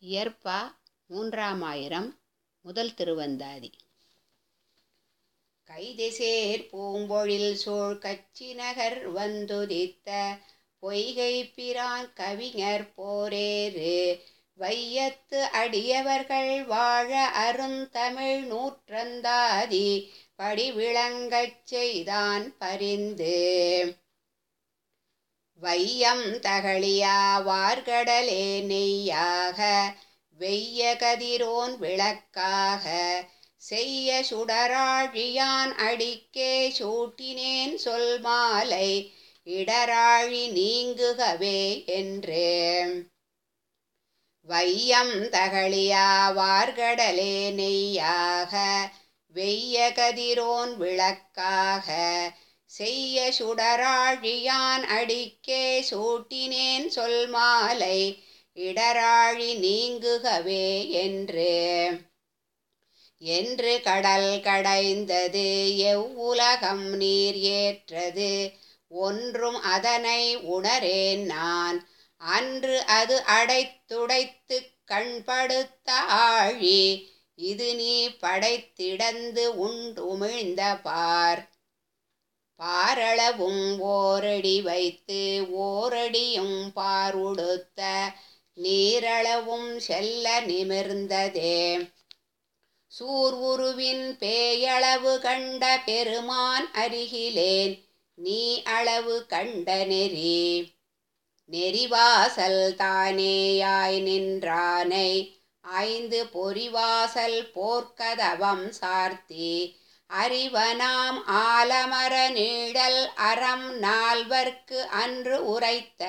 இயற்பா மூன்றாமாயிரம் முதல் திருவந்தாதி கைதிசேர் பூம்பொழில் சூழ் கச்சி நகர் வந்துதித்த பொய்கை பிரான் கவிஞர் போரேறு வையத்து அடியவர்கள் வாழ அருந்தமிழ் நூற்றந்தாதி படிவிளங்கச் செய்தான் பரிந்து வையம் தகழியா வார்கடலே நெய்யாக வெய்ய கதிரோன் விளக்காக செய்ய சுடராழியான் அடிக்கே சூட்டினேன் சொல் மாலை இடராழி நீங்குகவே என்று வையம் தகழியா வார்கடலே நெய்யாக வெய்ய கதிரோன் விளக்காக செய்ய சுடராழியான் அடிக்கே சூட்டினேன் சொல் மாலை இடராழி நீங்குகவே என்று என்று கடல் கடைந்தது எவ்வுலகம் நீர் ஏற்றது ஒன்றும் அதனை உணரேன் நான் அன்று அது அடைத்துடைத்து கண்படுத்த ஆழி இது நீ படைத்திடந்து உண்டுமிழ்ந்த பார் பாரளவும் ஓரடி வைத்து ஓரடியும் பாருடுத்த நீரளவும் செல்ல நிமிர்ந்ததே சூர்வுருவின் பேயளவு கண்ட பெருமான் அருகிலேன் நீ அளவு கண்ட நெறி நெறிவாசல் தானேயாய் நின்றானை ஐந்து பொறிவாசல் போர்க்கதவம் சார்த்தி அறிவனாம் ஆலமர நீழல் அறம் நால்வர்க்கு அன்று உரைத்த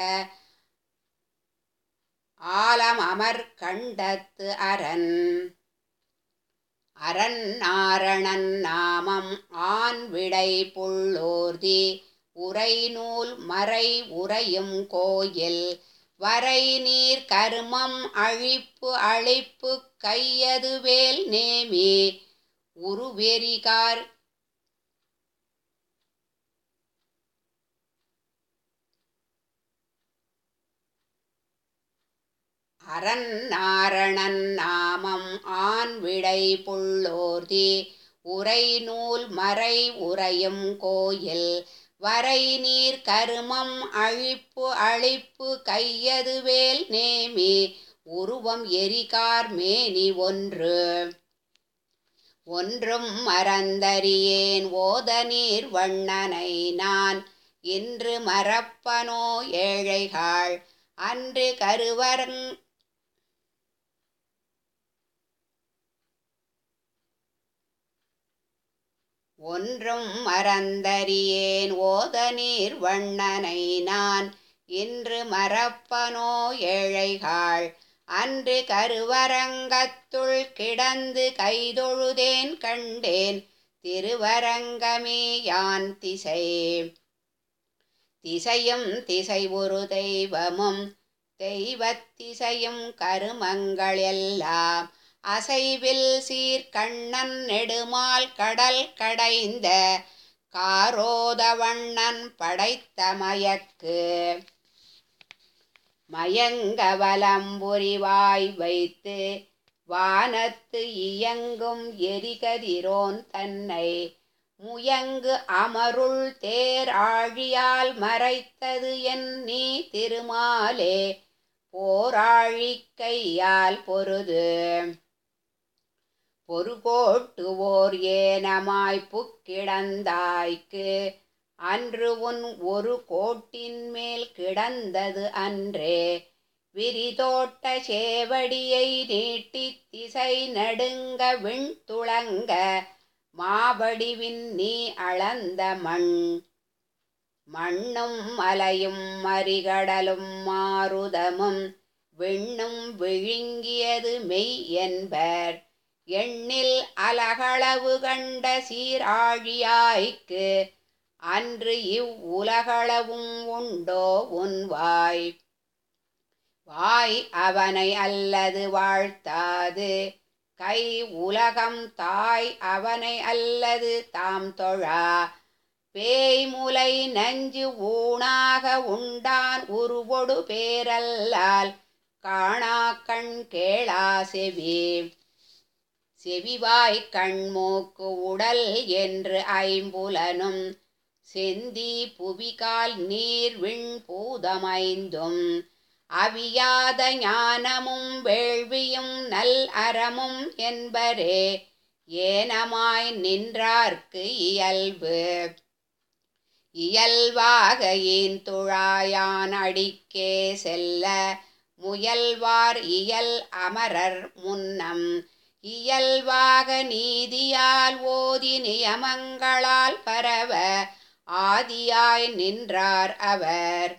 ஆலம் அமர் கண்டத்து அரண் அரண் நாரணன் நாமம் ஆண் விடை புள்ளோர்தி உரை நூல் மறை உரையும் கோயில் வரை நீர் கருமம் அழிப்பு அழிப்பு கையதுவேல் நேமி உருவெறிகார் அரண் நாரணன் நாமம் ஆண் விடை புள்ளோர்தி உரை நூல் மறை உரையும் கோயில் வரை நீர் கருமம் அழிப்பு அழிப்பு கையதுவேல் நேமி உருவம் எரிகார் மேனி ஒன்று ஒன்றும் மறந்தறியேன் ஓத நீர் வண்ணனை நான் இன்று மறப்பனோ ஏழைகாள் அன்று கருவரங் ஒன்றும் மறந்தறியேன் ஓத நீர் வண்ணனை நான் இன்று மறப்பனோ ஏழைகாள் அன்று கருவரங்கத்துள் கிடந்து கைதொழுதேன் கண்டேன் திருவரங்கமே யான் திசை திசையும் திசை ஒரு தெய்வமும் தெய்வத்திசையும் கருமங்கள் எல்லாம் அசைவில் சீர்கண்ணன் நெடுமால் கடல் கடைந்த காரோதவண்ணன் படைத்த மயக்கு மயங்க வலம்புரிவாய் வைத்து வானத்து இயங்கும் எரிகதிரோன் தன்னை முயங்கு அமருள் தேர் ஆழியால் மறைத்தது என் நீ திருமாலே போராழி கையால் பொருது பொறுகோட்டுவோர் ஏனமாய் புக்கிடந்தாய்க்கு அன்று உன் ஒரு கோட்டின் மேல் கிடந்தது அன்றே விரிதோட்ட சேவடியை நீட்டி திசை நடுங்க விண் துளங்க மாவடிவின் நீ அளந்த மண் மண்ணும் மலையும் மறிகடலும் மாருதமும் விண்ணும் விழுங்கியது மெய் என்பர் எண்ணில் அலகளவு கண்ட சீராழியாய்க்கு அன்று இவ்வுலகளவும் உண்டோ உன் வாய் வாய் அவனை அல்லது வாழ்த்தாது கை உலகம் தாய் அவனை அல்லது தாம் தொழா பேய்முலை நஞ்சு ஊனாக உண்டான் உருவொடு பேரல்லால் காணா கண் கேளா செவி செவிவாய் கண் மூக்கு உடல் என்று ஐம்புலனும் செந்தி புவிகால் நீர் விண் பூதமைந்தும் அவியாத ஞானமும் வேள்வியும் நல் அறமும் என்பரே ஏனமாய் நின்றார்க்கு இயல்பு இயல்பாக ஈன் துழாயான் அடிக்கே செல்ல முயல்வார் இயல் அமரர் முன்னம் இயல்பாக நீதியால் ஓதி நியமங்களால் பரவ ஆதியாய் நின்றார் அவர்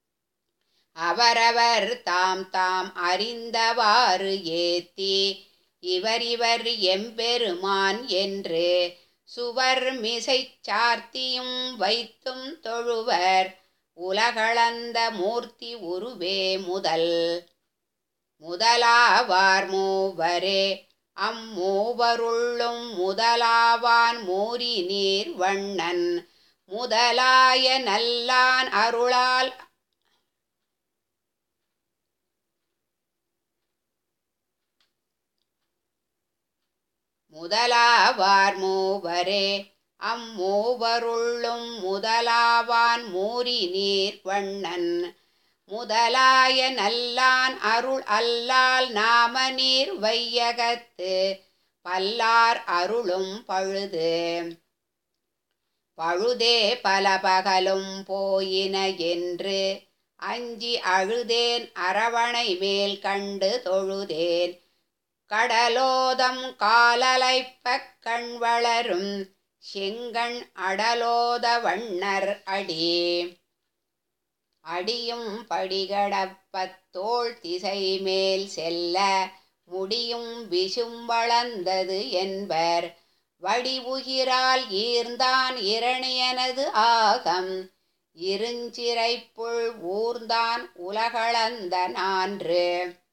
அவரவர் தாம் தாம் அறிந்தவாறு ஏத்தி இவர் இவர் எம்பெருமான் என்று சுவர் மிசைச் சார்த்தியும் வைத்தும் தொழுவர் உலகளந்த மூர்த்தி உருவே முதல் முதலாவார் மூவரே அம்மூவருள்ளும் முதலாவான் மூரி நீர் வண்ணன் முதலாய நல்லான் அருளால் முதலாவார் மூவரே அம்மூவருள்ளும் முதலாவான் மூரி நீர் வண்ணன் முதலாய நல்லான் அருள் அல்லால் நாம நீர் வையகத்து பல்லார் அருளும் பழுது பழுதே பல பகலும் போயின என்று அஞ்சி அழுதேன் அரவணை மேல் கண்டு தொழுதேன் கடலோதம் காலலைப்பக் கண் வளரும் செங்கண் அடலோத வண்ணர் அடி அடியும் படிகடப்பத்தோள் திசை மேல் செல்ல முடியும் விஷும் வளர்ந்தது என்பர் வடிவுகிரால் ஈர்ந்தான் இரணியனது ஆகம் இருஞ்சிறைப்புள் ஊர்ந்தான் உலகளந்த நான்று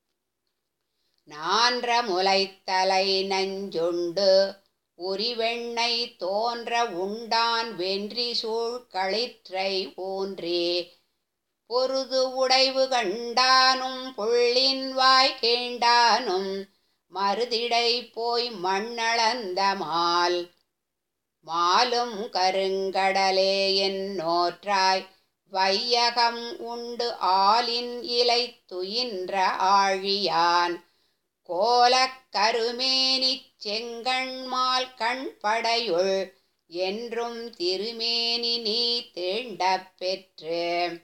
நான்ற முளைத்தலை நஞ்சுண்டு உரிவெண்ணை தோன்ற உண்டான் வென்றி சூழ் களிற்றை ஊன்றி பொருது உடைவு கண்டானும் புள்ளின் வாய் கேண்டானும் மருதிடை போய் மண்ணளந்த மால் மாலும் கருங்கடலே என் நோற்றாய் வையகம் உண்டு ஆலின் இலை துயின்ற ஆழியான் கோலக் கருமேனிச் செங்கண்மால் கண் படையுள் என்றும் திருமேனி நீ தீண்டப் பெற்று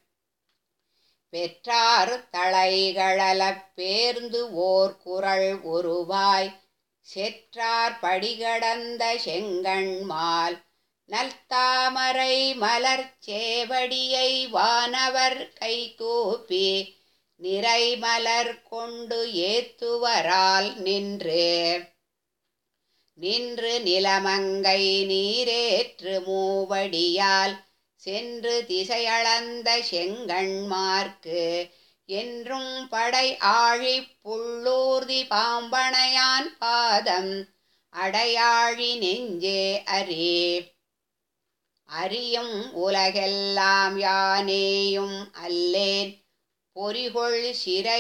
பெற்றார் தலைகளலப் பேர்ந்து ஓர் குரல் உருவாய் செற்றார் படிகடந்த செங்கண்மால் நல்தாமரை மலர் சேவடியை வானவர் கைகூப்பி நிறைமலர் கொண்டு ஏத்துவரால் நின்று நின்று நிலமங்கை நீரேற்று மூவடியால் சென்று திசையளந்த செங்கண்மார்க்கு என்றும் படை ஆழி புள்ளூர்தி பாம்பனையான் பாதம் அடையாழி நெஞ்சே அறி அறியும் உலகெல்லாம் யானேயும் அல்லேன் பொறிகொள் சிறை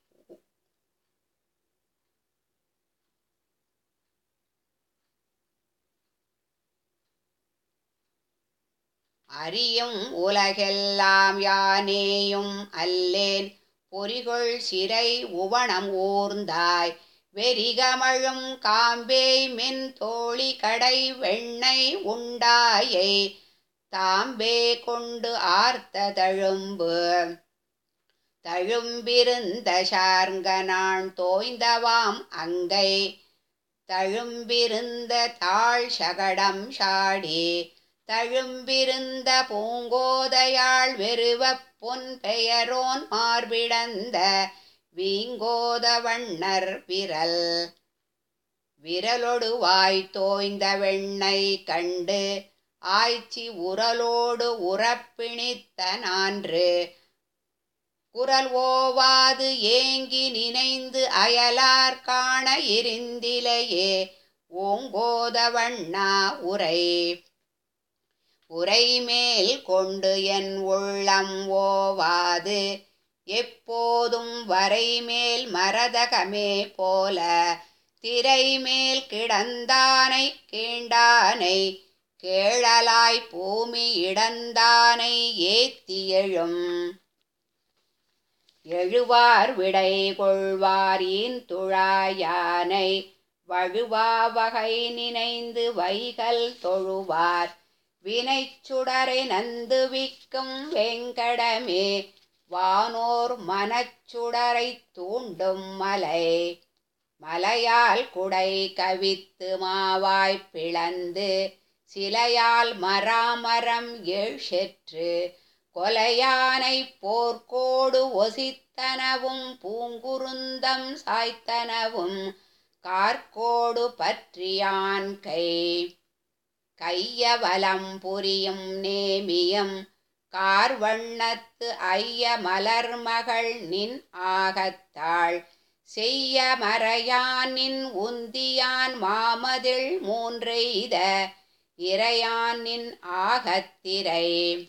அறியும் உலகெல்லாம் யானேயும் அல்லேன் பொறிகொள் சிறை உவணம் ஊர்ந்தாய் வெறிகமழும் காம்பேய் மென் தோழி கடை வெண்ணெய் உண்டாயை தாம்பே கொண்டு ஆர்த்த தழும்பு தழும்பிருந்த சார்ங்கனான் தோய்ந்தவாம் அங்கை தழும்பிருந்த தாழ் சகடம் சாடி தழும்பிருந்த பூங்கோதையாள் வெறுவப் பொன் பெயரோன் மார்பிடந்த வீங்கோத வண்ணர் விரல் விரலொடு வாய் தோய்ந்த வெண்ணை கண்டு ஆய்ச்சி உரலோடு உறப்பிணித்த நான்று குரல் ஓவாது ஏங்கி நினைந்து அயலார் காண இருந்திலையே ஓங்கோத வண்ணா உரை உரை மேல் கொண்டு என் உள்ளம் ஓவாது எப்போதும் வரைமேல் மரதகமே போல திரைமேல் கிடந்தானை கீண்டானை கேழலாய் பூமி இடந்தானை ஏத்தி எழும் எழுவார் விடை கொள்வார் துழாயானை வழுவா வகை நினைந்து வைகல் தொழுவார் வினைச்சுடரை நந்துவிக்கும் வெங்கடமே வானோர் மனச்சுடரை தூண்டும் மலை மலையால் குடை கவித்து மாவாய் பிளந்து சிலையால் மராமரம் ஏழ்செற்று கொலையானை போர்க்கோடு ஒசித்தனவும் பூங்குருந்தம் சாய்த்தனவும் கார்கோடு பற்றியான் கை கையவலம் புரியும் நேமியம் கார்வண்ணத்து ஐய மலர்மகள் நின் ஆகத்தாள் செய்ய மறையானின் உந்தியான் மாமதில் மூன்றெய்த இறையானின் ஆகத்திரை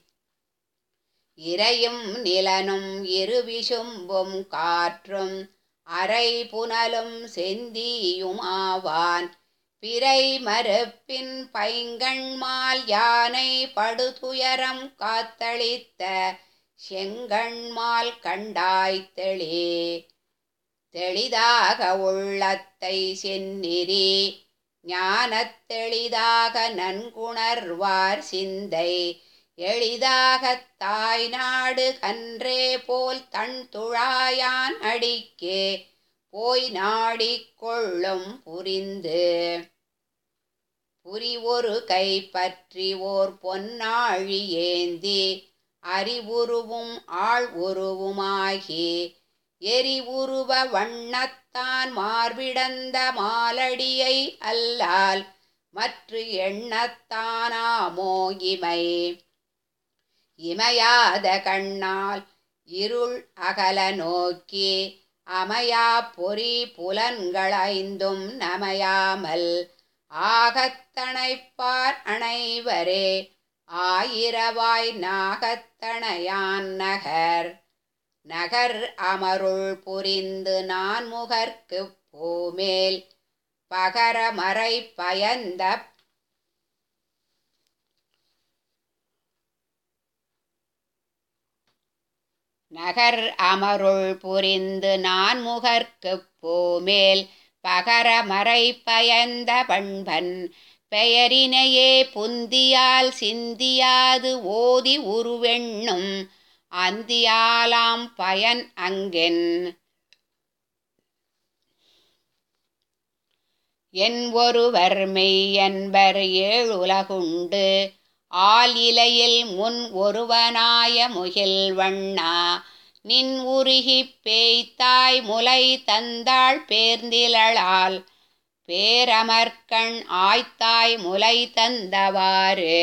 இறையும் நிலனும் இருவிசும்பும் காற்றும் அரை புனலும் செந்தியுமாவான் பிறை மறுப்பின் பைங்கண்மால் யானை படுதுயரம் காத்தளித்த செங்கண்மால் கண்டாய் தெளி தெளிதாக உள்ளத்தை செந்நிறி ஞானத் தெளிதாக நன்குணர்வார் சிந்தை எளிதாகத் தாய் நாடு கன்றே போல் தன் துழாயான் அடிக்கே போய் நாடிக் கொள்ளும் புரிந்து புரி ஒரு கை பற்றி ஓர் பொன்னாழி ஏந்தி அறிவுருவும் ஆள் உருவுமாகி எரிவுருவ வண்ணத்தான் மார்பிடந்த மாலடியை அல்லால் மற்ற எண்ணத்தானாமோ இமை இமையாத கண்ணால் இருள் அகல நோக்கி அமையா பொறி புலன்களைந்தும் நமையாமல் ஆகத்தணைப்பார் அனைவரே ஆயிரவாய் நாகத்தணையான் நகர் நகர் அமருள் புரிந்து நான்முகர்க்குப் பூமேல் பகரமறை பயந்த நகர் அமருள் புரிந்து நான்முகர்க்குப் பூமேல் பகரமறை பயந்த பண்பன் பெயரினையே புந்தியால் சிந்தியாது ஓதி உருவெண்ணும் அந்தியாலாம் பயன் அங்கென் என் ஒருவர் மெய் என்பர் ஏழுலகுண்டு ஆல் இலையில் முன் ஒருவனாய முகில் வண்ணா நின் உருகிப் பேய்த்தாய் முலை தந்தாள் பேர்ந்திலளால் பேரமர்கண் ஆய்த்தாய் முலை தந்தவாறு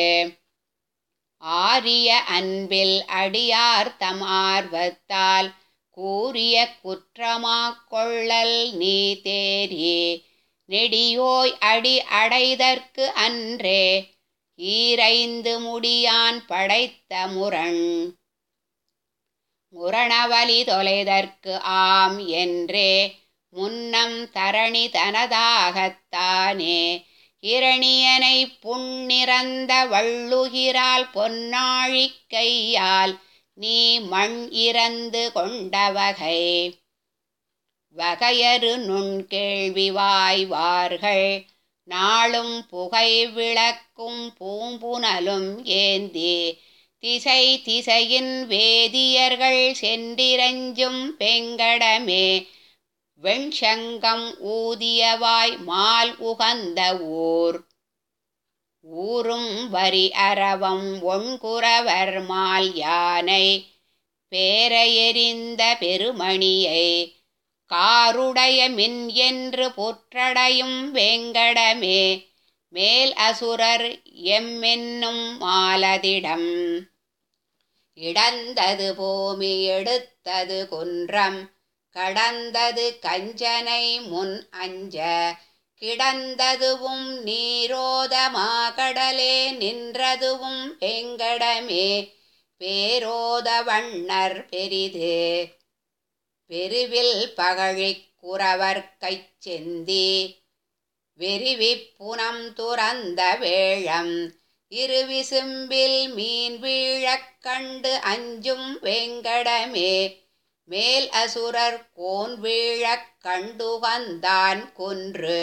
ஆரிய அன்பில் அடியார் தம் ஆர்வத்தால் கூறிய குற்றமாக் கொள்ளல் நீ தேரி நெடியோய் அடி அடைதற்கு அன்றே ஈரைந்து முடியான் படைத்த முரண் முரணவலி தொலைதற்கு ஆம் என்றே முன்னம் தரணி தனதாகத்தானே இரணியனை புண்ணிறந்த வள்ளுகிறாள் பொன்னாழிக் கையால் நீ மண் இறந்து கொண்டவகை வகையறு நுண்கேள்வி வாய்வார்கள் நாளும் புகை விளக்கும் பூம்புனலும் ஏந்தி திசை திசையின் வேதியர்கள் சென்றிரஞ்சும் பெங்கடமே வெண்சங்கம் ஊதியவாய் மால் உகந்த ஊர் ஊரும் வரி அரவம் ஒண்குறவர் மால் யானை பேரையெறிந்த பெருமணியை காருடைய மின் என்று புற்றடையும் வேங்கடமே மேல் அசுரர் எம்மென்னும் மாலதிடம் இடந்தது பூமி எடுத்தது குன்றம் கடந்தது கஞ்சனை முன் அஞ்ச கிடந்ததுவும் நீரோதமா கடலே நின்றதுவும் வெங்கடமே பேரோத வண்ணர் பெரிது பெருவில் பகழிக் குறவர்க்கைச் செந்தி வெறிவிப் புனம் துறந்த வேழம் இருவிசும்பில் மீன் வீழக் கண்டு அஞ்சும் வேங்கடமே மேல் அசுரர் கோன் வீழக் கண்டுகந்தான் குன்று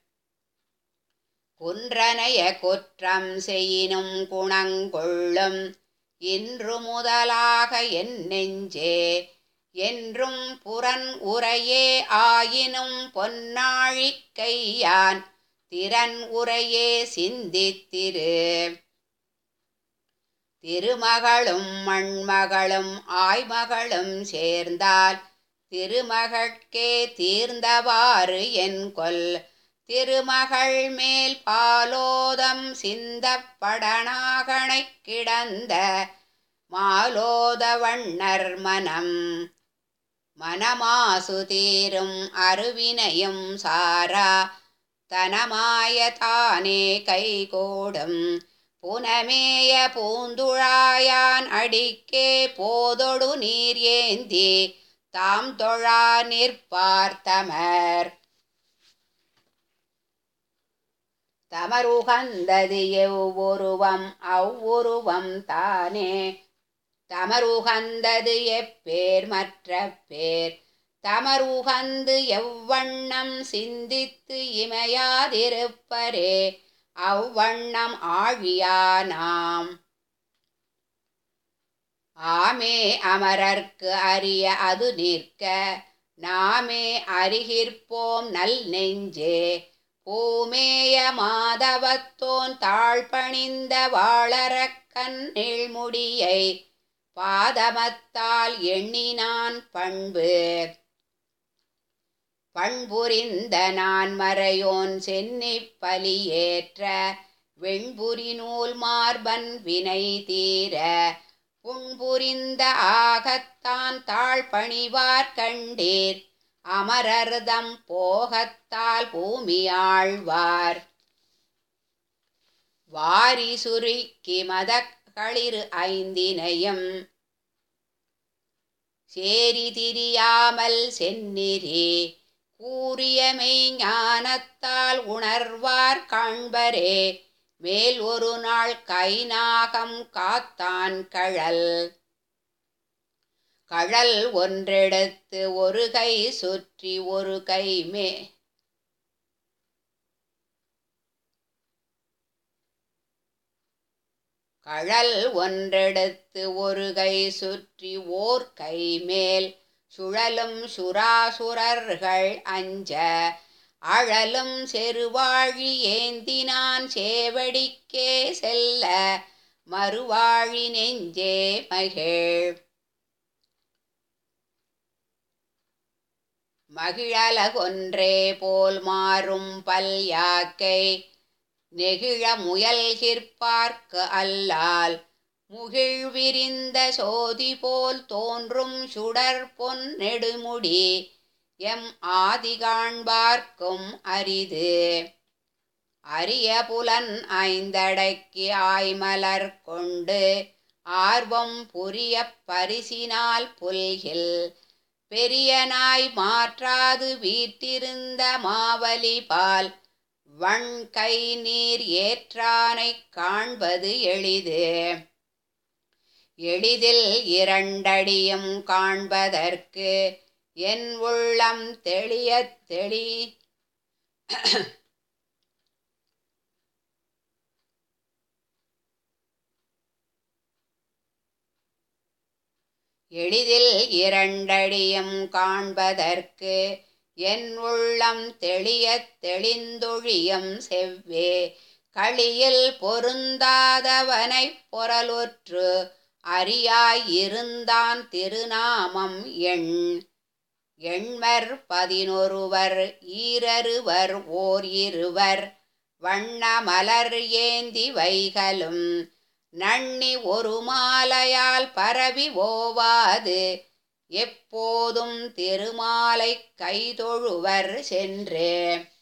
குன்றனைய குற்றம் செய்யினும் குணங்கொள்ளும் இன்று முதலாக என் நெஞ்சே என்றும் புறன் உரையே ஆயினும் பொன்னாழிக்கையான் திறன் உரையே சிந்தித்திரு திருமகளும் மண்மகளும் ஆய்மகளும் சேர்ந்தால் திருமகட்கே தீர்ந்தவாறு என் கொல் திருமகள் மேல் பாலோதம் சிந்தப்படனாகணைக் கிடந்த மாலோத வண்ணர் மனம் மனமாசு தீரும் அருவினையும் சாரா தனமாய தானே கைகோடும் புனமேய பூந்துழாயான் அடிக்கே போதொடு நீர் ஏந்தி தாம் தொழா நிற்பார்த்தமர் தமருகந்தது எவ்வுருவம் அவ்வுருவம் தானே தமருகந்தது எப்பேர் மற்ற பேர் தமருகந்து எவ்வண்ணம் சிந்தித்து இமையாதிருப்பரே அவ்வண்ணம் ஆழியானாம் ஆமே அமரர்க்கு அறிய அது நிற்க நாமே அறிகிற்போம் நல் நெஞ்சே பூமேய மாதவத்தோன் தாழ்பணிந்த வாழறக் கண்ணில் முடியை பாதமத்தால் எண்ணினான் பண்பு பண்புரிந்த நான் மறையோன் சென்னிப் பலியேற்ற வெண்புரி நூல் மார்பன் வினை தீர புண்புரிந்த ஆகத்தான் தாழ்பணிவார் கண்டீர் அமரர்தம் போகத்தால் பூமி ஆழ்வார் வாரி சுருக்கி மதக்களிறு ஐந்தினையும் சேரி திரியாமல் செந்நிறி கூறிய மெய்ஞானத்தால் உணர்வார் காண்பரே மேல் ஒரு நாள் கைநாகம் காத்தான் கழல் கழல் ஒன்றெடுத்து ஒரு கை சுற்றி ஒரு கை மே கழல் ஒன்றெடுத்து ஒரு கை சுற்றி ஓர் கை மேல் சுழலும் சுராசுரர்கள் அஞ்ச அழலும் செருவாழி ஏந்தினான் சேவடிக்கே செல்ல மறுவாழி நெஞ்சே மகிழ் மகிழலகொன்றே போல் மாறும் பல் யாக்கை நெகிழ முயல்கிற்பார்க்கு அல்லால் முகிழ் விரிந்த சோதி போல் தோன்றும் சுடர் பொன் நெடுமுடி எம் ஆதி காண்பார்க்கும் அரிது அரிய புலன் ஐந்தடக்கி ஆய்மலர் கொண்டு ஆர்வம் புரிய பரிசினால் புல்கில் பெரியனாய் மாற்றாது வீற்றிருந்த மாவலி பால் வண் கை நீர் ஏற்றானைக் காண்பது எளிது எளிதில் இரண்டடியும் காண்பதற்கு என் உள்ளம் தெளியத் தெளி எளிதில் இரண்டடியும் காண்பதற்கு என் உள்ளம் தெளியத் தெளிந்தொழியும் செவ்வே களியில் பொருந்தாதவனைப் பொறலுற்று அறியாயிருந்தான் திருநாமம் எண் எண்மர் பதினொருவர் ஈரருவர் ஓர் இருவர் வண்ண மலர் ஏந்தி வைகலும் நன்னி ஒரு மாலையால் பரவி ஓவாது எப்போதும் திருமாலை கைதொழுவர் சென்று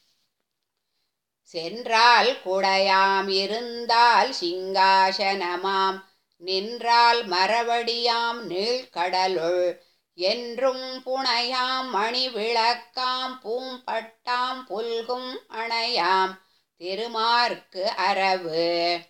சென்றால் குடையாம் இருந்தால் சிங்காசனமாம் நின்றால் மரவடியாம் நீழ்கடலுள் என்றும் புனையாம் மணி விளக்காம் பூம்பட்டாம் புல்கும் அணையாம் திருமார்க்கு அரவு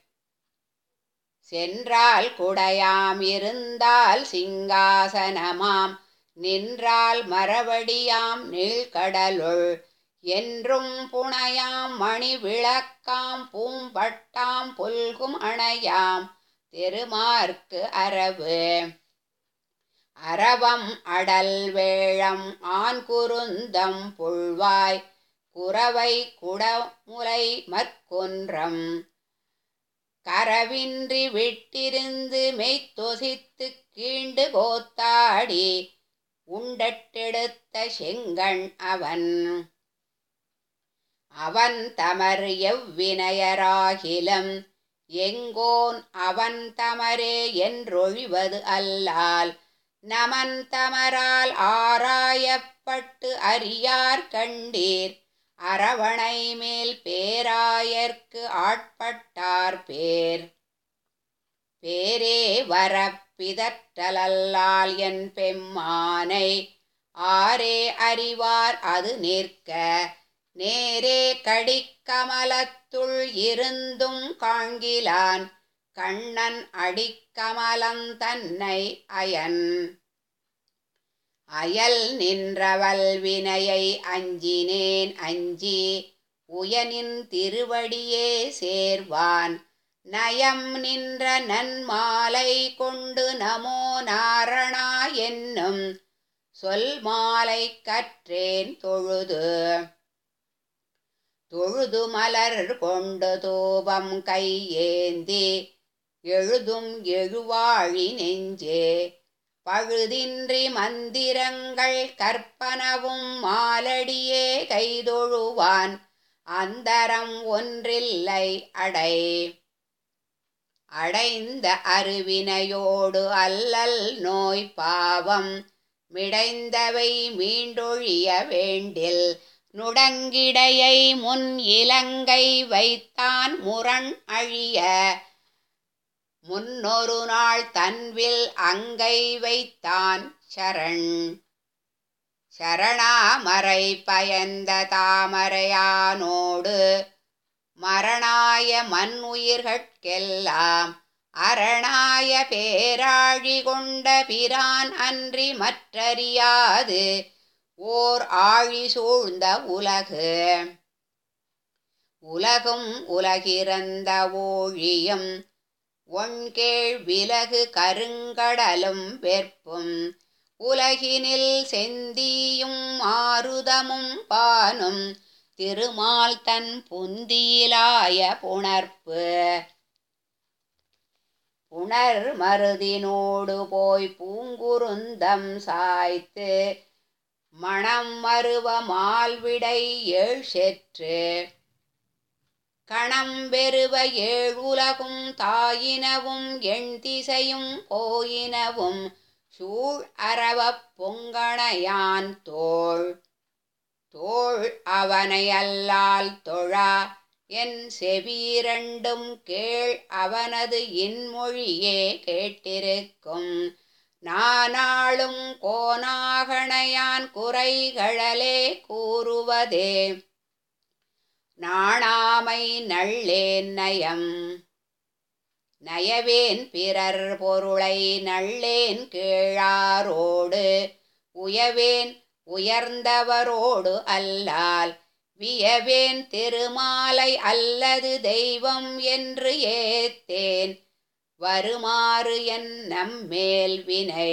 சென்றால் குடையாம் இருந்தால் சிங்காசனமாம் நின்றால் மரவடியாம் நீழ்கடலுள் என்றும் புனையாம் மணி விளக்காம் பூம்பட்டாம் புல்கும் அணையாம் திருமார்க்கு அரவு அரவம் அடல் வேழம் ஆண் குருந்தம் புழ்வாய் குறவை குடமுலை மற்கொன்றம் கரவின்றி விட்டிருந்து மெய்த்தொசித்து கீண்டு கோத்தாடி உண்டட்டெடுத்த செங்கண் அவன் அவன் தமர் எவ்வினையராகிலும் எங்கோன் அவன் தமரே என்றொழிவது அல்லால் நமன் தமரால் ஆராயப்பட்டு அறியார் கண்டீர் அரவணை மேல் பேராயர்க்கு ஆட்பட்டார் பேர் பேரே வரப்பிதற்றலல்லால் என் பெம்மானை ஆரே அறிவார் அது நிற்க நேரே கடிக்கமலத்துள் இருந்தும் காண்கிலான் கண்ணன் அடிக்கமலந்தன்னை அயன் அயல் நின்றவல் வினையை அஞ்சினேன் அஞ்சி உயனின் திருவடியே சேர்வான் நயம் நின்ற நன்மாலை கொண்டு நமோ நாரணா என்னும் சொல் மாலை கற்றேன் தொழுது தொழுது மலர் கொண்டு தூபம் கையேந்தி எழுதும் எழுவாழி நெஞ்சே பழுதின்றி மந்திரங்கள் கற்பனவும் மாலடியே கைதொழுவான் அந்தரம் ஒன்றில்லை அடை அடைந்த அருவினையோடு அல்லல் நோய் பாவம் மிடைந்தவை மீண்டொழிய வேண்டில் நுடங்கிடையை முன் இலங்கை வைத்தான் முரண் அழிய முன்னொரு நாள் தன்வில் அங்கை வைத்தான் சரண் சரணாமரை பயந்த தாமரையானோடு மரணாய மண் உயிர்கட்கெல்லாம் அரணாய பேராழி கொண்ட பிரான் அன்றி மற்றறியாது ஓர் ஆழி சூழ்ந்த உலகு உலகும் உலகிறந்த ஓழியும் ஒண்கேழ் விலகு கருங்கடலும் வெற்பும் உலகினில் செந்தியும் ஆருதமும் பானும் திருமால் தன் புந்தியிலாய புணர்ப்பு புணர் மருதினோடு போய் பூங்குருந்தம் சாய்த்து மணம் மருவ மால்விடை ஏழ் செற்று கணம் வெறுவ ஏழுலகும் தாயினவும் எண் திசையும் போயினவும் சூழ் அரவப் பொங்கணையான் தோள் தோள் அவனை அல்லால் தொழா என் செவிரண்டும் கேள் அவனது இன்மொழியே கேட்டிருக்கும் நானாளும் கோனாகணையான் குறைகளே கூறுவதே நாணாமை நள்ளேன் நயம் நயவேன் பிறர் பொருளை நள்ளேன் கீழாரோடு உயவேன் உயர்ந்தவரோடு அல்லால் வியவேன் திருமாலை அல்லது தெய்வம் என்று ஏத்தேன் வருமாறு என் நம்மேல் வினை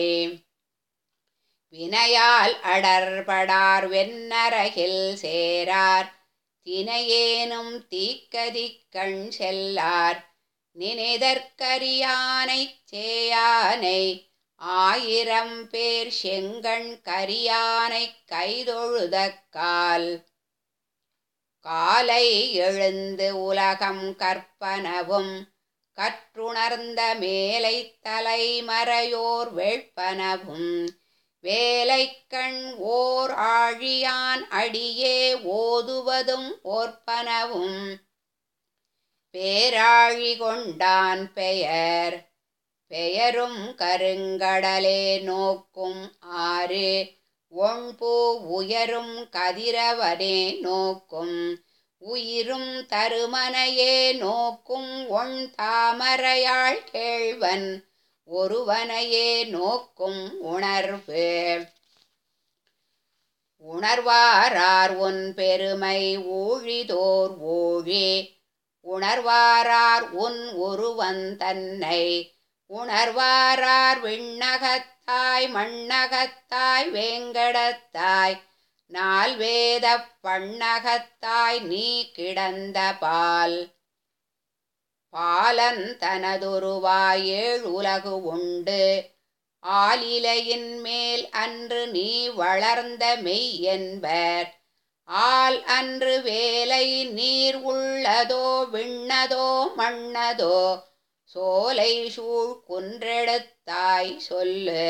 வினையால் அடர்படார் வெண்ணரகில் சேரார் தினையேனும் தீக்கதிக்கண் செல்லார் நினைதற்கரியானைச் சேயானை ஆயிரம் பேர் செங்கண் கரியானைக் கைதொழுதக்கால் காலை எழுந்து உலகம் கற்பனவும் கற்றுணர்ந்த மேலை தலைமறையோர் வேட்பனவும் வேலைக்கண் ஓர் ஆழியான் அடியே ஓதுவதும் ஓர்ப்பனவும் பேராழி கொண்டான் பெயர் பெயரும் கருங்கடலே நோக்கும் ஆறு ஒண்பூ உயரும் கதிரவனே நோக்கும் உயிரும் தருமனையே நோக்கும் ஒன் தாமரையாள் கேழ்வன் ஒருவனையே நோக்கும் உணர்வு உணர்வாரார் உன் பெருமை ஊழிதோர் ஊழி உணர்வாரார் உன் ஒருவன் தன்னை உணர்வாரார் விண்ணகத்தாய் மண்ணகத்தாய் வேங்கடத்தாய் நால்வேத பண்ணகத்தாய் நீ கிடந்த பால் பாலன் தனதொருவாய் ஏழ் உலகு உண்டு ஆலிலையின் மேல் அன்று நீ வளர்ந்த மெய் என்பர் ஆல் அன்று வேலை நீர் உள்ளதோ விண்ணதோ மண்ணதோ சோலை சூழ் குன்றெடுத்தாய் சொல்லு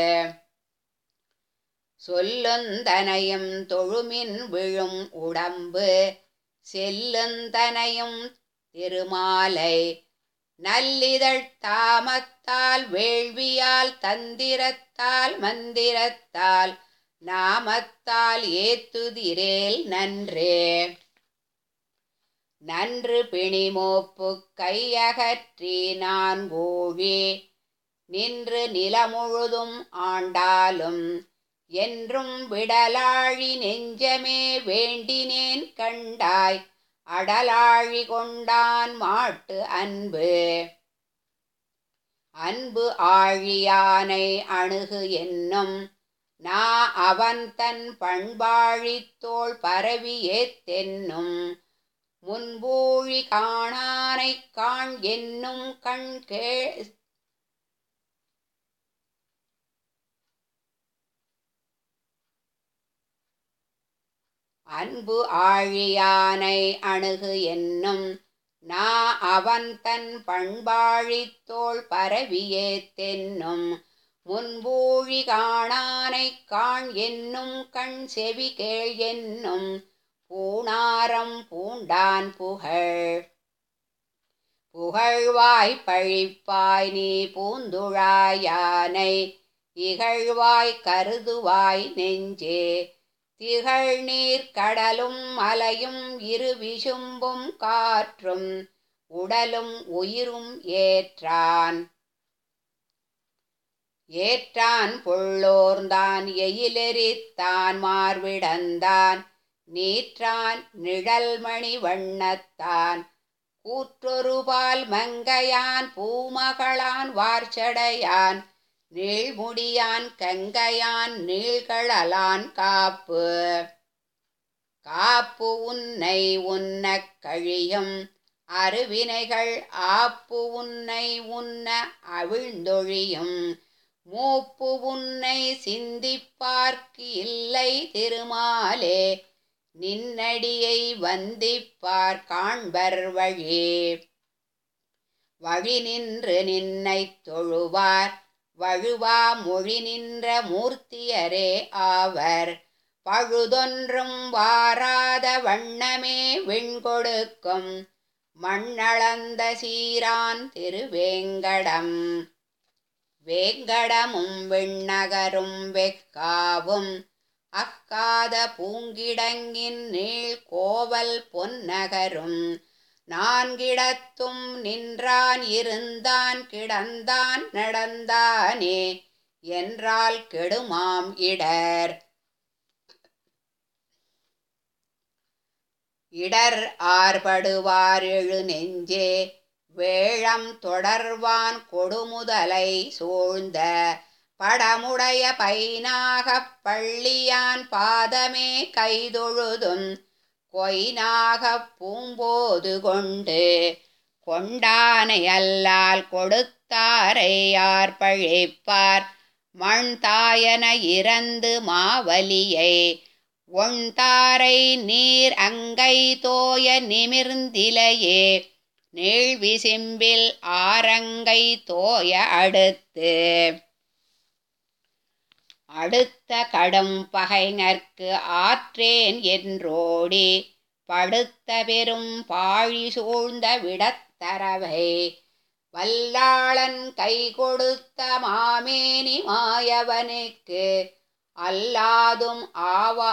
சொல்லுந்தனையும் தொழுமின் விழும் உடம்பு செல்லுந்தனையும் திருமாலை நல்லிதழ் தாமத்தால் வேள்வியால் தந்திரத்தால் மந்திரத்தால் நாமத்தால் ஏத்துதிரேல் நன்றே நன்று பிணிமோப்பு கையகற்றி நான் ஊழி நின்று நிலமுழுதும் ஆண்டாலும் என்றும் விடலாழி நெஞ்சமே வேண்டினேன் கண்டாய் அடலாழி கொண்டான் மாட்டு அன்பு அன்பு ஆழியானை அணுகு என்னும் நா அவன் தன் பண்பாழித்தோள் பரவி ஏத்தென்னும் முன்பூழி காணானைக் காண் என்னும் கண் கே அன்பு ஆழியானை அணுகு என்னும் நா அவன் தன் பண்பாழித்தோள் பரவியே தென்னும் முன்பூழி காணானைக் காண் என்னும் கண் செவி கேள் என்னும் பூணாரம் பூண்டான் புகழ் புகழ்வாய் பழிப்பாய் நீ பூந்துழாயானை இகழ்வாய் கருதுவாய் நெஞ்சே திகழ் நீர் கடலும் மலையும் இரு விசும்பும் காற்றும் உடலும் உயிரும் ஏற்றான் ஏற்றான் புள்ளோர்ந்தான் எயிலெரித்தான் மார்விடந்தான் நீற்றான் நிழல்மணி வண்ணத்தான் கூற்றொருபால் மங்கையான் பூமகளான் வார்ச்சடையான் நீழ்முடியான் கங்கையான் நீழ்கழலான் காப்பு காப்பு உன்னை உன்னக் கழியும் அருவினைகள் ஆப்பு உன்னை உன்ன அவிழ்ந்தொழியும் மூப்பு உன்னை சிந்திப்பார்க்கு இல்லை திருமாலே நின்னடியை வந்திப்பார் காண்பர் வழி வழி நின்று நின்னைத் தொழுவார் வழுவா மொழி நின்ற மூர்த்தியரே ஆவர் பழுதொன்றும் வாராத வண்ணமே விண்கொடுக்கும் மண்ணளந்த சீரான் திருவேங்கடம் வேங்கடமும் விண்ணகரும் வெக்காவும் அக்காத பூங்கிடங்கின் நீள் கோவல் பொன்னகரும் நான்கிடத்தும் நின்றான் இருந்தான் கிடந்தான் நடந்தானே என்றால் கெடுமாம் இடர் இடர் ஆர்படுவார் எழு நெஞ்சே வேழம் தொடர்வான் கொடுமுதலை சூழ்ந்த படமுடைய பைனாகப் பள்ளியான் பாதமே கைதொழுதும் கொய்னாகப் பூம்போது கொண்டு கொண்டானை அல்லால் கொடுத்தாரை யார் பழிப்பார் மண் தாயன இறந்து மாவலியை ஒண்தாரை நீர் அங்கை தோய நிமிர்ந்திலையே நீழ்விசிம்பில் ஆரங்கை தோய அடுத்து அடுத்த கடும் பகைஞர்க்கு ஆற்றேன் என்றோடி படுத்த பெரும் பாழி சூழ்ந்த விடத்தரவை வல்லாளன் கை கொடுத்த மாமேனி மாயவனுக்கு அல்லாதும் ஆவா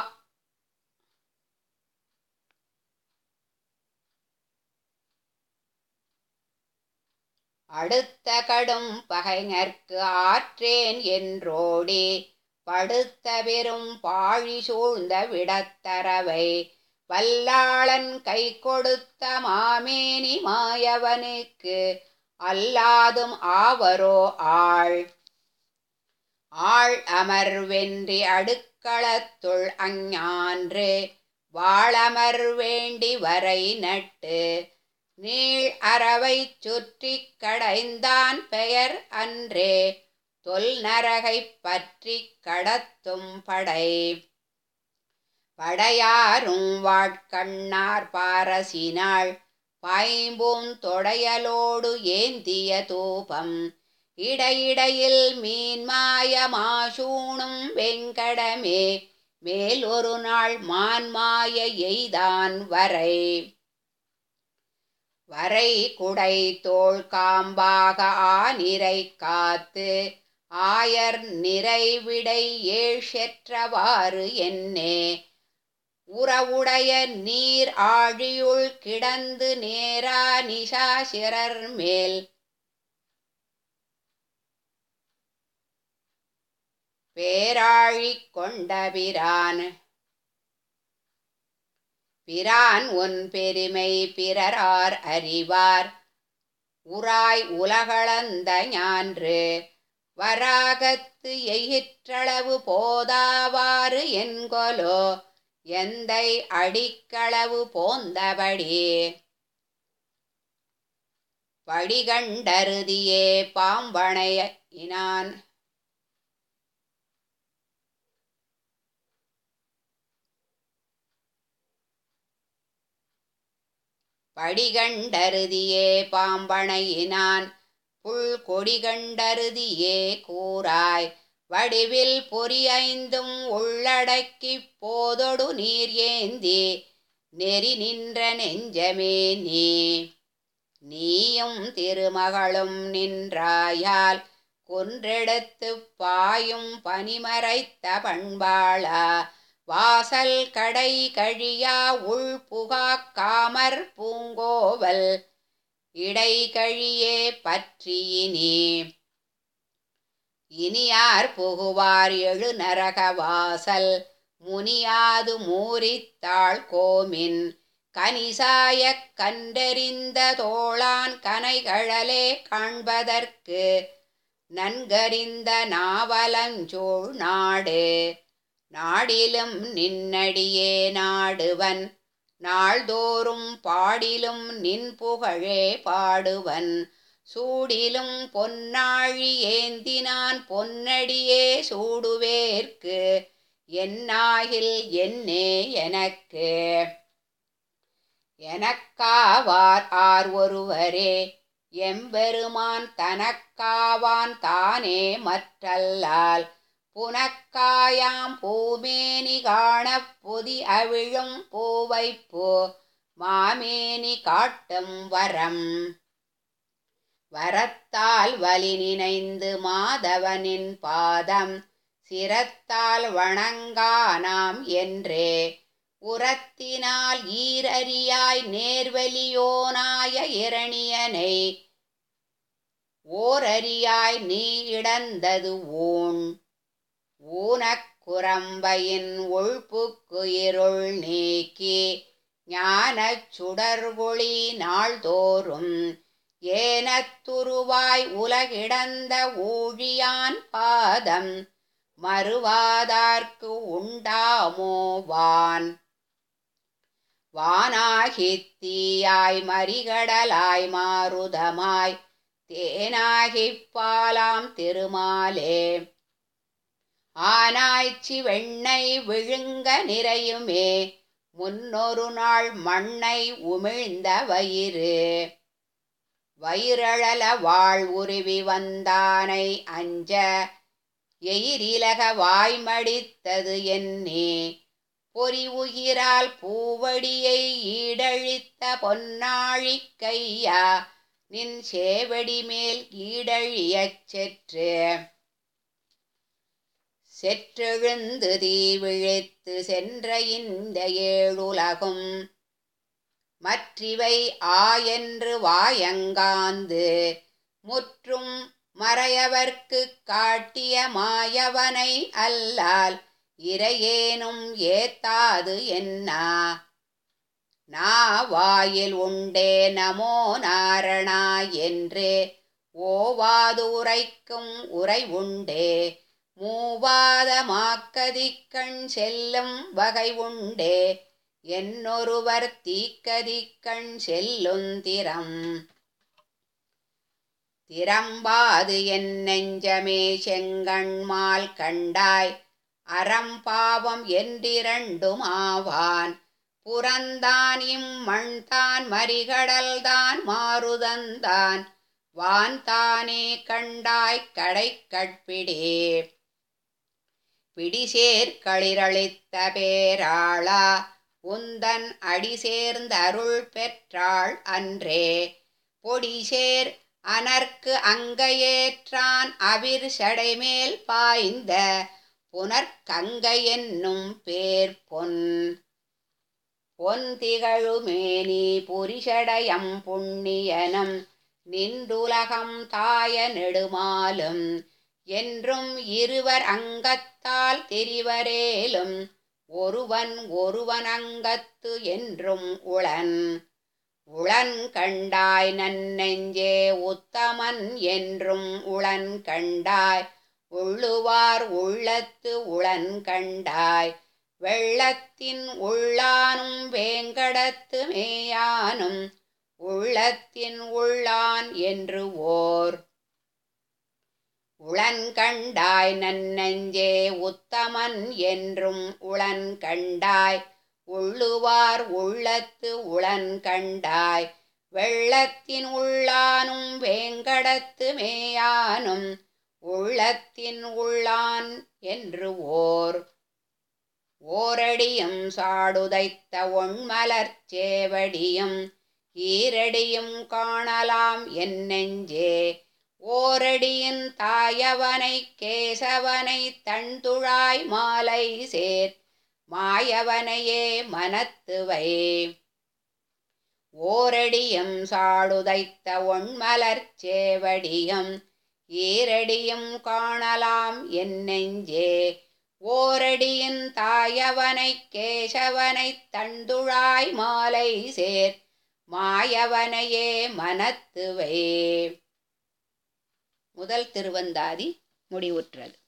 அடுத்த கடும் பகைஞர்க்கு ஆற்றேன் என்றோடி படுத்த பெரும் பாழி சூழ்ந்த விடத்தரவை வல்லாளன் கை கொடுத்த மாமேனி மாயவனுக்கு அல்லாதும் ஆவரோ ஆள் ஆள் அமர்வென்றி அடுக்களத்துள் அஞ்ஞான்று வாழமர் வேண்டி வரை நட்டு நீள் அறவைச் சுற்றிக் கடைந்தான் பெயர் அன்றே தொல் நரகைப் பற்றிக் கடத்தும் படை படையாரும் வாட்கண்ணார் பாரசினாள் பாய்ம்பூம் தொடையலோடு ஏந்திய தூபம் இடையிடையில் மீன்மாய மாசூணும் வெங்கடமே மேல் ஒரு நாள் மான்மாய எய்தான் வரை வரை குடை தோள் காம்பாக ஆனிரை காத்து ஆயர் நிறைவிடை ஏழ் செற்றவாறு என்னே உறவுடைய நீர் ஆழியுள் கிடந்து நேரா நிசாசிரர் மேல் பேராழிக் கொண்ட பிரான் பிரான் உன் பெருமை பிறரார் அறிவார் உராய் உலகளந்த ஞான்று வராகத்து எயிற்றளவு போதாவாறு என்கொலோ எந்தை அடிக்களவு போந்தபடி படிகண்டருதியே பாம்பனையினான் படிகண்டருதியே பாம்பனையினான் புல் கொடிகண்டருதியே கூறாய் வடிவில் பொறியைந்தும் உள்ளடக்கிப் போதொடு நீர் ஏந்தி நெறி நின்ற நெஞ்சமே நீ நீயும் திருமகளும் நின்றாயால் குன்றெடுத்துப் பாயும் பனிமறைத்த பண்பாளா வாசல் கடை கழியா உள் புகாக் காமர் பூங்கோவல் இடை கழியே பற்றியினி இனியார் புகுவார் எழு நரக வாசல் முனியாது மூரித்தாள் கோமின் கனிசாயக் கண்டறிந்த தோளான் கனைகழலே காண்பதற்கு நன்கறிந்த நாவலஞ்சோள் நாடு நாடிலும் நின்னடியே நாடுவன் நாள்தோறும் பாடிலும் நின் புகழே பாடுவன் சூடிலும் பொன்னாழி ஏந்தினான் பொன்னடியே சூடுவேற்கு என்னாகில் என்னே எனக்கு எனக்காவார் ஆர் ஒருவரே எம்பெருமான் தனக்காவான் தானே மற்றல்லால் புனக்காயாம் பூமேனி காணப் பொதி அவிழும் பூவைப்போ மாமேனி காட்டும் வரம் வரத்தால் வலி நினைந்து மாதவனின் பாதம் சிரத்தால் வணங்கானாம் என்றே உரத்தினால் ஈரறியாய் நேர்வலியோனாய இரணியனை ஓரறியாய் நீ இடந்தது ஊன் ஊனக்குரம்பையின் உள்புக்கு இருள் நீக்கி ஞானச் சுடர்கொளி நாள்தோறும் ஏனத்துருவாய் உலகிடந்த ஊழியான் பாதம் மறுவாதார்க்கு உண்டாமோ வான் வானாகித் தீயாய் மறிகடலாய் மாருதமாய் தேனாகிப் பாலாம் திருமாலே ஆனாய்ச்சி வெண்ணை விழுங்க நிறையுமே முன்னொரு நாள் மண்ணை உமிழ்ந்த வயிறு வயிறழல வாழ் உருவி வந்தானை அஞ்ச எயிரிலக வாய்மடித்தது என்னே பொறி உயிரால் பூவடியை ஈடழித்த பொன்னாழிக் கையா நின் சேவடி மேல் ஈடழியச் செற்று செற்றெழுந்து தீ விழித்து சென்ற இந்த ஏழுலகும் மற்றிவை ஆ என்று வாயங்காந்து முற்றும் மறையவர்க்குக் காட்டிய மாயவனை அல்லால் இறையேனும் ஏத்தாது என்னா நாவாயில் உண்டே நமோ நாரணா என்று ஓவாது உரைக்கும் உரை உண்டே மூவாதமாக்கதிக்கண் செல்லும் வகை உண்டே என்னொருவர் தீக்கதிக்கண் செல்லுந்திரம் திறம்பாது என் நெஞ்சமே செங்கண்மால் கண்டாய் அறம்பாவம் என்றிரண்டும் ஆவான் புறந்தான் இம்மண்தான் மறிகடல்தான் மாருதந்தான் வான்தானே கண்டாய் கடை கட்பிடே பிடிசேர் களிரளித்த பேராளா உந்தன் அடி சேர்ந்த அருள் பெற்றாள் அன்றே பொடிசேர் அனர்க்கு அங்கையேற்றான் அவிர் சடைமேல் பாய்ந்த புனர்கங்கை என்னும் பேர் பொன் பொன் திகழுமேனி புரிஷடயம் புண்ணியனம் நின்றுலகம் தாய நெடுமாலும் என்றும் இருவர் அங்கத்தால் தெரிவரேலும் ஒருவன் ஒருவன் அங்கத்து என்றும் உளன் உளன் கண்டாய் நன்னெஞ்சே உத்தமன் என்றும் உளன் கண்டாய் உள்ளுவார் உள்ளத்து உளன் கண்டாய் வெள்ளத்தின் உள்ளானும் வேங்கடத்து மேயானும் உள்ளத்தின் உள்ளான் என்று ஓர் உளன் கண்டாய் நன்னெஞ்சே உத்தமன் என்றும் உளன் கண்டாய் உள்ளுவார் உள்ளத்து உளன் கண்டாய் வெள்ளத்தின் உள்ளானும் வேங்கடத்து மேயானும் உள்ளத்தின் உள்ளான் என்று ஓர் ஓரடியும் சாடுதைத்த ஒண்மலர்ச் சேவடியும் ஈரடியும் காணலாம் என் நெஞ்சே ஓரடியின் தாயவனை கேசவனை தன்துழாய் மாலை சேர் மாயவனையே மனத்துவை ஓரடியும் சாடுதைத்த ஒண்மலர்ச் சேவடியும் ஈரடியும் காணலாம் என் நெஞ்சே ஓரடியின் தாயவனை கேசவனை தண்டுழாய் மாலை சேர் மாயவனையே மனத்துவே முதல் திருவந்தாதி முடிவுற்றது